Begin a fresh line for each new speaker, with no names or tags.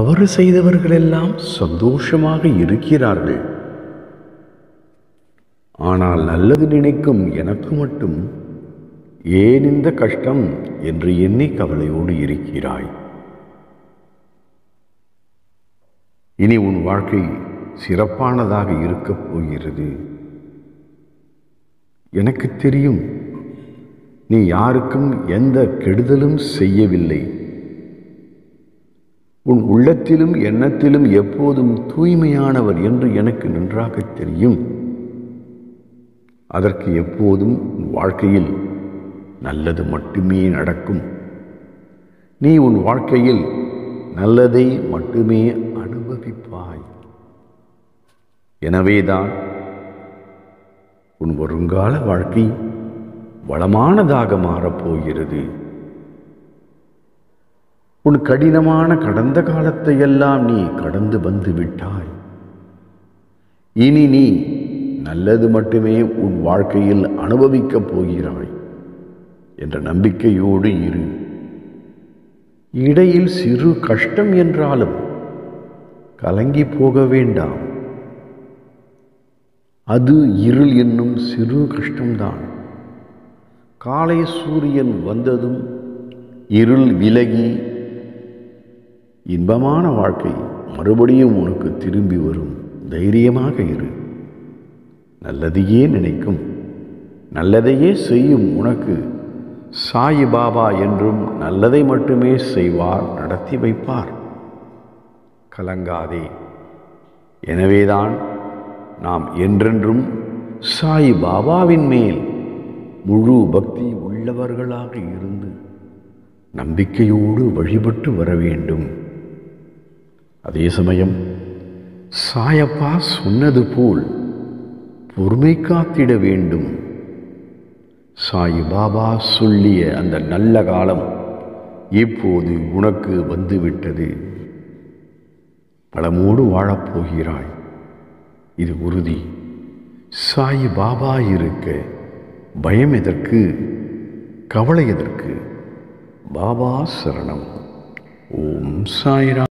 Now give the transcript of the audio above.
தவறு செய்தவர்களெல்லாம் சந்தோஷமாக இருக்கிறார்கள் ஆனால் நல்லது நினைக்கும் எனக்கு மட்டும் ஏன் இந்த கஷ்டம் என்று எண்ணி கவலையோடு இருக்கிறாய் இனி உன் வாழ்க்கை சிறப்பானதாக இருக்கப் போகிறது எனக்கு தெரியும் நீ யாருக்கும் எந்த கெடுதலும் செய்யவில்லை உன் உள்ளத்திலும் எண்ணத்திலும் எப்போதும் தூய்மையானவர் என்று எனக்கு நன்றாக தெரியும் அதற்கு எப்போதும் உன் வாழ்க்கையில் நல்லது மட்டுமே நடக்கும் நீ உன் வாழ்க்கையில் நல்லதை மட்டுமே அனுபவிப்பாய் எனவேதான் உன் வருங்கால வாழ்க்கை வளமானதாக மாறப்போகிறது உன் கடினமான கடந்த காலத்தை எல்லாம் நீ கடந்து வந்து விட்டாய் இனி நீ நல்லது மட்டுமே உன் வாழ்க்கையில் அனுபவிக்கப் போகிறாய் என்ற நம்பிக்கையோடு இரு இடையில் சிறு கஷ்டம் என்றாலும் கலங்கி போக வேண்டாம் அது இருள் என்னும் சிறு கஷ்டம்தான் காலை சூரியன் வந்ததும் இருள் விலகி இன்பமான வாழ்க்கை மறுபடியும் உனக்கு திரும்பி வரும் தைரியமாக இரு நல்லதையே நினைக்கும் நல்லதையே செய்யும் உனக்கு சாயி பாபா என்றும் நல்லதை மட்டுமே செய்வார் நடத்தி வைப்பார் கலங்காதே எனவேதான் நாம் என்றென்றும் சாய் பாபாவின் மேல் முழு பக்தி உள்ளவர்களாக இருந்து நம்பிக்கையோடு வழிபட்டு வர வேண்டும் அதே சமயம் சாயப்பா சொன்னது போல் பொறுமை காத்திட வேண்டும் சாய் பாபா சொல்லிய அந்த நல்ல காலம் இப்போது உனக்கு வந்துவிட்டது பலமோடு வாழப்போகிறாய் இது உறுதி சாய் பாபா இருக்க பயம் எதற்கு கவலை எதற்கு பாபா சரணம் ஓம் சாய்ராம்